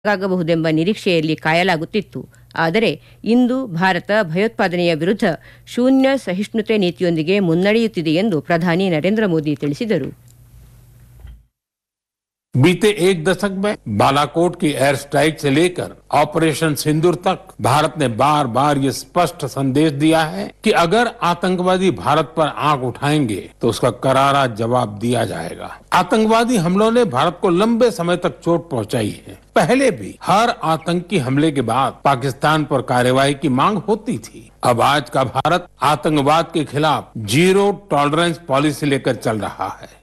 ಆಗಬಹುದೆಂಬ ನಿರೀಕ್ಷೆಯಲ್ಲಿ ಕಾಯಲಾಗುತ್ತಿತ್ತು ಆದರೆ ಇಂದು ಭಾರತ ಭಯೋತ್ಪಾದನೆಯ ವಿರುದ್ಧ ಶೂನ್ಯ ಸಹಿಷ್ಣುತೆ ನೀತಿಯೊಂದಿಗೆ ಮುನ್ನಡೆಯುತ್ತಿದೆ ಎಂದು ಪ್ರಧಾನಿ ನರೇಂದ್ರ ಮೋದಿ ತಿಳಿಸಿದರು बीते एक दशक में बालाकोट की एयर स्ट्राइक से लेकर ऑपरेशन सिंदूर तक भारत ने बार बार ये स्पष्ट संदेश दिया है कि अगर आतंकवादी भारत पर आंख उठाएंगे तो उसका करारा जवाब दिया जाएगा आतंकवादी हमलों ने भारत को लंबे समय तक चोट पहुंचाई है पहले भी हर आतंकी हमले के बाद पाकिस्तान पर कार्रवाई की मांग होती थी अब आज का भारत आतंकवाद के खिलाफ जीरो टॉलरेंस पॉलिसी लेकर चल रहा है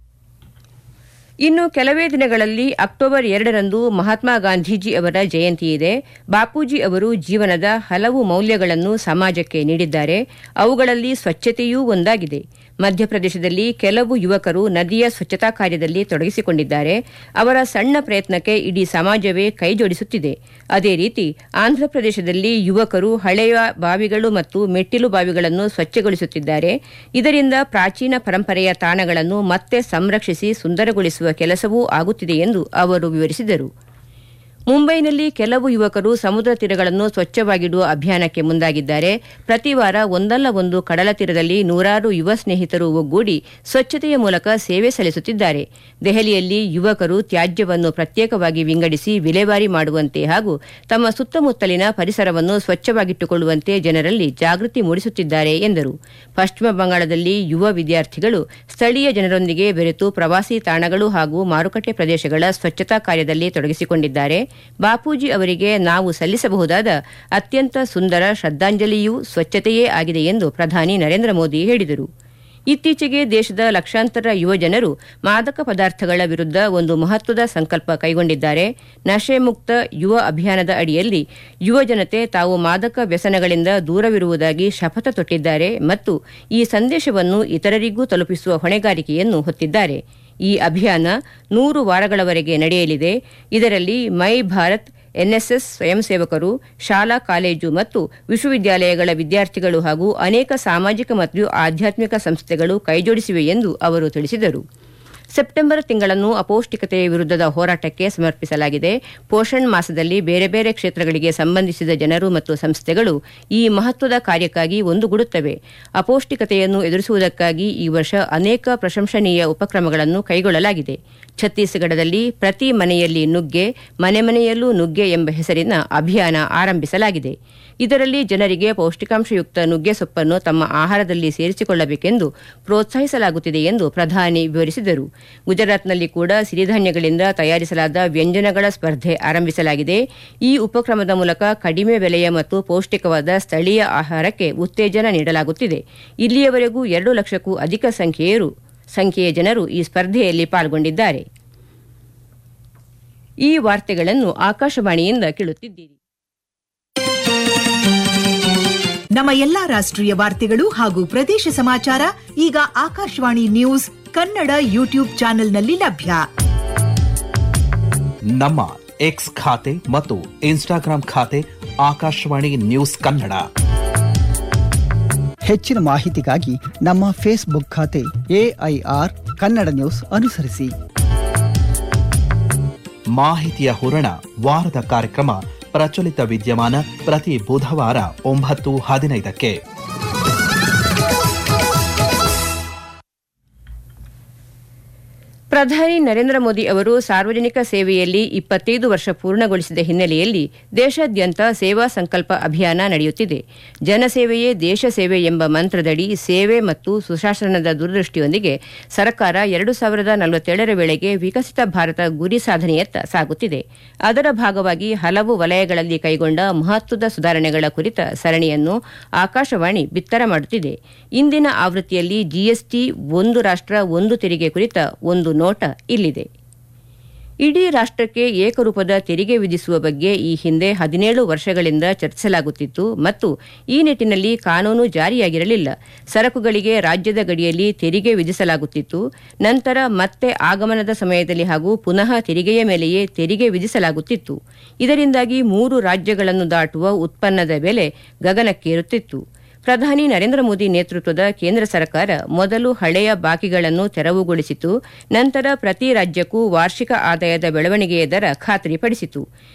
ಇನ್ನು ಕೆಲವೇ ದಿನಗಳಲ್ಲಿ ಅಕ್ಟೋಬರ್ ಎರಡರಂದು ಮಹಾತ್ಮ ಗಾಂಧೀಜಿ ಅವರ ಜಯಂತಿ ಇದೆ ಬಾಪೂಜಿ ಅವರು ಜೀವನದ ಹಲವು ಮೌಲ್ಯಗಳನ್ನು ಸಮಾಜಕ್ಕೆ ನೀಡಿದ್ದಾರೆ ಅವುಗಳಲ್ಲಿ ಸ್ವಚ್ಛತೆಯೂ ಒಂದಾಗಿದೆ ಮಧ್ಯಪ್ರದೇಶದಲ್ಲಿ ಕೆಲವು ಯುವಕರು ನದಿಯ ಸ್ವಚ್ಛತಾ ಕಾರ್ಯದಲ್ಲಿ ತೊಡಗಿಸಿಕೊಂಡಿದ್ದಾರೆ ಅವರ ಸಣ್ಣ ಪ್ರಯತ್ನಕ್ಕೆ ಇಡೀ ಸಮಾಜವೇ ಕೈಜೋಡಿಸುತ್ತಿದೆ ಅದೇ ರೀತಿ ಆಂಧ್ರಪ್ರದೇಶದಲ್ಲಿ ಯುವಕರು ಹಳೆಯ ಬಾವಿಗಳು ಮತ್ತು ಮೆಟ್ಟಿಲು ಬಾವಿಗಳನ್ನು ಸ್ವಚ್ಛಗೊಳಿಸುತ್ತಿದ್ದಾರೆ ಇದರಿಂದ ಪ್ರಾಚೀನ ಪರಂಪರೆಯ ತಾಣಗಳನ್ನು ಮತ್ತೆ ಸಂರಕ್ಷಿಸಿ ಸುಂದರಗೊಳಿಸುವ ಕೆಲಸವೂ ಆಗುತ್ತಿದೆ ಎಂದು ಅವರು ವಿವರಿಸಿದರು ಮುಂಬೈನಲ್ಲಿ ಕೆಲವು ಯುವಕರು ಸಮುದ್ರ ತೀರಗಳನ್ನು ಸ್ವಚ್ಛವಾಗಿಡುವ ಅಭಿಯಾನಕ್ಕೆ ಮುಂದಾಗಿದ್ದಾರೆ ಪ್ರತಿ ವಾರ ಒಂದಲ್ಲ ಒಂದು ಕಡಲ ತೀರದಲ್ಲಿ ನೂರಾರು ಯುವ ಸ್ನೇಹಿತರು ಒಗ್ಗೂಡಿ ಸ್ವಚ್ಛತೆಯ ಮೂಲಕ ಸೇವೆ ಸಲ್ಲಿಸುತ್ತಿದ್ದಾರೆ ದೆಹಲಿಯಲ್ಲಿ ಯುವಕರು ತ್ಯಾಜ್ಯವನ್ನು ಪ್ರತ್ಯೇಕವಾಗಿ ವಿಂಗಡಿಸಿ ವಿಲೇವಾರಿ ಮಾಡುವಂತೆ ಹಾಗೂ ತಮ್ಮ ಸುತ್ತಮುತ್ತಲಿನ ಪರಿಸರವನ್ನು ಸ್ವಚ್ಛವಾಗಿಟ್ಟುಕೊಳ್ಳುವಂತೆ ಜನರಲ್ಲಿ ಜಾಗೃತಿ ಮೂಡಿಸುತ್ತಿದ್ದಾರೆ ಎಂದರು ಪಶ್ಚಿಮ ಬಂಗಾಳದಲ್ಲಿ ಯುವ ವಿದ್ಯಾರ್ಥಿಗಳು ಸ್ಥಳೀಯ ಜನರೊಂದಿಗೆ ಬೆರೆತು ಪ್ರವಾಸಿ ತಾಣಗಳು ಹಾಗೂ ಮಾರುಕಟ್ಟೆ ಪ್ರದೇಶಗಳ ಸ್ವಚ್ಛತಾ ಕಾರ್ಯದಲ್ಲಿ ತೊಡಗಿಸಿಕೊಂಡಿದ್ದಾರೆ ಬಾಪೂಜಿ ಅವರಿಗೆ ನಾವು ಸಲ್ಲಿಸಬಹುದಾದ ಅತ್ಯಂತ ಸುಂದರ ಶ್ರದ್ದಾಂಜಲಿಯೂ ಸ್ವಚ್ಛತೆಯೇ ಆಗಿದೆ ಎಂದು ಪ್ರಧಾನಿ ನರೇಂದ್ರ ಮೋದಿ ಹೇಳಿದರು ಇತ್ತೀಚೆಗೆ ದೇಶದ ಲಕ್ಷಾಂತರ ಯುವ ಜನರು ಮಾದಕ ಪದಾರ್ಥಗಳ ವಿರುದ್ಧ ಒಂದು ಮಹತ್ವದ ಸಂಕಲ್ಪ ಕೈಗೊಂಡಿದ್ದಾರೆ ನಶೆ ಮುಕ್ತ ಯುವ ಅಭಿಯಾನದ ಅಡಿಯಲ್ಲಿ ಯುವ ಜನತೆ ತಾವು ಮಾದಕ ವ್ಯಸನಗಳಿಂದ ದೂರವಿರುವುದಾಗಿ ಶಪಥ ತೊಟ್ಟಿದ್ದಾರೆ ಮತ್ತು ಈ ಸಂದೇಶವನ್ನು ಇತರರಿಗೂ ತಲುಪಿಸುವ ಹೊಣೆಗಾರಿಕೆಯನ್ನು ಹೊತ್ತಿದ್ದಾರೆ ಈ ಅಭಿಯಾನ ನೂರು ವಾರಗಳವರೆಗೆ ನಡೆಯಲಿದೆ ಇದರಲ್ಲಿ ಮೈ ಭಾರತ್ ಎನ್ಎಸ್ಎಸ್ ಸ್ವಯಂ ಸೇವಕರು ಶಾಲಾ ಕಾಲೇಜು ಮತ್ತು ವಿಶ್ವವಿದ್ಯಾಲಯಗಳ ವಿದ್ಯಾರ್ಥಿಗಳು ಹಾಗೂ ಅನೇಕ ಸಾಮಾಜಿಕ ಮತ್ತು ಆಧ್ಯಾತ್ಮಿಕ ಸಂಸ್ಥೆಗಳು ಕೈಜೋಡಿಸಿವೆ ಎಂದು ಅವರು ತಿಳಿಸಿದರು ಸೆಪ್ಟೆಂಬರ್ ತಿಂಗಳನ್ನು ಅಪೌಷ್ಟಿಕತೆಯ ವಿರುದ್ಧದ ಹೋರಾಟಕ್ಕೆ ಸಮರ್ಪಿಸಲಾಗಿದೆ ಪೋಷಣ್ ಮಾಸದಲ್ಲಿ ಬೇರೆ ಬೇರೆ ಕ್ಷೇತ್ರಗಳಿಗೆ ಸಂಬಂಧಿಸಿದ ಜನರು ಮತ್ತು ಸಂಸ್ಥೆಗಳು ಈ ಮಹತ್ವದ ಕಾರ್ಯಕ್ಕಾಗಿ ಒಂದುಗೂಡುತ್ತವೆ ಅಪೌಷ್ಟಿಕತೆಯನ್ನು ಎದುರಿಸುವುದಕ್ಕಾಗಿ ಈ ವರ್ಷ ಅನೇಕ ಪ್ರಶಂಸನೀಯ ಉಪಕ್ರಮಗಳನ್ನು ಕೈಗೊಳ್ಳಲಾಗಿದೆ ಛತ್ತೀಸ್ಗಢದಲ್ಲಿ ಪ್ರತಿ ಮನೆಯಲ್ಲಿ ನುಗ್ಗೆ ಮನೆ ಮನೆಯಲ್ಲೂ ನುಗ್ಗೆ ಎಂಬ ಹೆಸರಿನ ಅಭಿಯಾನ ಆರಂಭಿಸಲಾಗಿದೆ ಇದರಲ್ಲಿ ಜನರಿಗೆ ಪೌಷ್ಟಿಕಾಂಶಯುಕ್ತ ನುಗ್ಗೆ ಸೊಪ್ಪನ್ನು ತಮ್ಮ ಆಹಾರದಲ್ಲಿ ಸೇರಿಸಿಕೊಳ್ಳಬೇಕೆಂದು ಪ್ರೋತ್ಸಾಹಿಸಲಾಗುತ್ತಿದೆ ಎಂದು ಪ್ರಧಾನಿ ವಿವರಿಸಿದರು ಗುಜರಾತ್ನಲ್ಲಿ ಕೂಡ ಸಿರಿಧಾನ್ಯಗಳಿಂದ ತಯಾರಿಸಲಾದ ವ್ಯಂಜನಗಳ ಸ್ಪರ್ಧೆ ಆರಂಭಿಸಲಾಗಿದೆ ಈ ಉಪಕ್ರಮದ ಮೂಲಕ ಕಡಿಮೆ ಬೆಲೆಯ ಮತ್ತು ಪೌಷ್ಟಿಕವಾದ ಸ್ಥಳೀಯ ಆಹಾರಕ್ಕೆ ಉತ್ತೇಜನ ನೀಡಲಾಗುತ್ತಿದೆ ಇಲ್ಲಿಯವರೆಗೂ ಎರಡು ಲಕ್ಷಕ್ಕೂ ಅಧಿಕ ಸಂಖ್ಯೆಯರು ಸಂಖ್ಯೆಯ ಜನರು ಈ ಸ್ಪರ್ಧೆಯಲ್ಲಿ ಪಾಲ್ಗೊಂಡಿದ್ದಾರೆ ಈ ವಾರ್ತೆಗಳನ್ನು ಆಕಾಶವಾಣಿಯಿಂದ ಕೇಳುತ್ತಿದ್ದೀರಿ ನಮ್ಮ ಎಲ್ಲಾ ರಾಷ್ಟ್ರೀಯ ವಾರ್ತೆಗಳು ಹಾಗೂ ಪ್ರದೇಶ ಸಮಾಚಾರ ಈಗ ಆಕಾಶವಾಣಿ ನ್ಯೂಸ್ ಕನ್ನಡ ಯೂಟ್ಯೂಬ್ ಚಾನೆಲ್ನಲ್ಲಿ ಲಭ್ಯ ನಮ್ಮ ಎಕ್ಸ್ ಖಾತೆ ಮತ್ತು ಇನ್ಸ್ಟಾಗ್ರಾಂ ಖಾತೆ ಆಕಾಶವಾಣಿ ನ್ಯೂಸ್ ಕನ್ನಡ ಹೆಚ್ಚಿನ ಮಾಹಿತಿಗಾಗಿ ನಮ್ಮ ಫೇಸ್ಬುಕ್ ಖಾತೆ ಎಐಆರ್ ಕನ್ನಡ ನ್ಯೂಸ್ ಅನುಸರಿಸಿ ಮಾಹಿತಿಯ ಹೂರಣ ವಾರದ ಕಾರ್ಯಕ್ರಮ ಪ್ರಚಲಿತ ವಿದ್ಯಮಾನ ಪ್ರತಿ ಬುಧವಾರ ಒಂಬತ್ತು ಹದಿನೈದಕ್ಕೆ ಪ್ರಧಾನಿ ನರೇಂದ್ರ ಮೋದಿ ಅವರು ಸಾರ್ವಜನಿಕ ಸೇವೆಯಲ್ಲಿ ಇಪ್ಪತ್ತೈದು ವರ್ಷ ಪೂರ್ಣಗೊಳಿಸಿದ ಹಿನ್ನೆಲೆಯಲ್ಲಿ ದೇಶಾದ್ಯಂತ ಸೇವಾ ಸಂಕಲ್ಪ ಅಭಿಯಾನ ನಡೆಯುತ್ತಿದೆ ಜನಸೇವೆಯೇ ದೇಶ ಸೇವೆ ಎಂಬ ಮಂತ್ರದಡಿ ಸೇವೆ ಮತ್ತು ಸುಶಾಸನದ ದೂರದೃಷ್ಟಿಯೊಂದಿಗೆ ಸರ್ಕಾರ ಎರಡು ಸಾವಿರದ ನಲವತ್ತೇಳರ ವೇಳೆಗೆ ವಿಕಸಿತ ಭಾರತ ಗುರಿ ಸಾಧನೆಯತ್ತ ಸಾಗುತ್ತಿದೆ ಅದರ ಭಾಗವಾಗಿ ಹಲವು ವಲಯಗಳಲ್ಲಿ ಕೈಗೊಂಡ ಮಹತ್ವದ ಸುಧಾರಣೆಗಳ ಕುರಿತ ಸರಣಿಯನ್ನು ಆಕಾಶವಾಣಿ ಬಿತ್ತರ ಮಾಡುತ್ತಿದೆ ಇಂದಿನ ಆವೃತ್ತಿಯಲ್ಲಿ ಜಿಎಸ್ಟಿ ಒಂದು ರಾಷ್ಟ್ರ ಒಂದು ತೆರಿಗೆ ಕುರಿತ ಒಂದು ನೋಟ ಇಲ್ಲಿದೆ ಇಡೀ ರಾಷ್ಟ್ರಕ್ಕೆ ಏಕರೂಪದ ತೆರಿಗೆ ವಿಧಿಸುವ ಬಗ್ಗೆ ಈ ಹಿಂದೆ ಹದಿನೇಳು ವರ್ಷಗಳಿಂದ ಚರ್ಚಿಸಲಾಗುತ್ತಿತ್ತು ಮತ್ತು ಈ ನಿಟ್ಟಿನಲ್ಲಿ ಕಾನೂನು ಜಾರಿಯಾಗಿರಲಿಲ್ಲ ಸರಕುಗಳಿಗೆ ರಾಜ್ಯದ ಗಡಿಯಲ್ಲಿ ತೆರಿಗೆ ವಿಧಿಸಲಾಗುತ್ತಿತ್ತು ನಂತರ ಮತ್ತೆ ಆಗಮನದ ಸಮಯದಲ್ಲಿ ಹಾಗೂ ಪುನಃ ತೆರಿಗೆಯ ಮೇಲೆಯೇ ತೆರಿಗೆ ವಿಧಿಸಲಾಗುತ್ತಿತ್ತು ಇದರಿಂದಾಗಿ ಮೂರು ರಾಜ್ಯಗಳನ್ನು ದಾಟುವ ಉತ್ಪನ್ನದ ಬೆಲೆ ಗಗನಕ್ಕೇರುತ್ತಿತ್ತು ಪ್ರಧಾನಿ ನರೇಂದ್ರ ಮೋದಿ ನೇತೃತ್ವದ ಕೇಂದ್ರ ಸರ್ಕಾರ ಮೊದಲು ಹಳೆಯ ಬಾಕಿಗಳನ್ನು ತೆರವುಗೊಳಿಸಿತು ನಂತರ ಪ್ರತಿ ರಾಜ್ಯಕ್ಕೂ ವಾರ್ಷಿಕ ಆದಾಯದ ಬೆಳವಣಿಗೆಯ ದರ ಖಾತರಿಪಡಿಸಿತು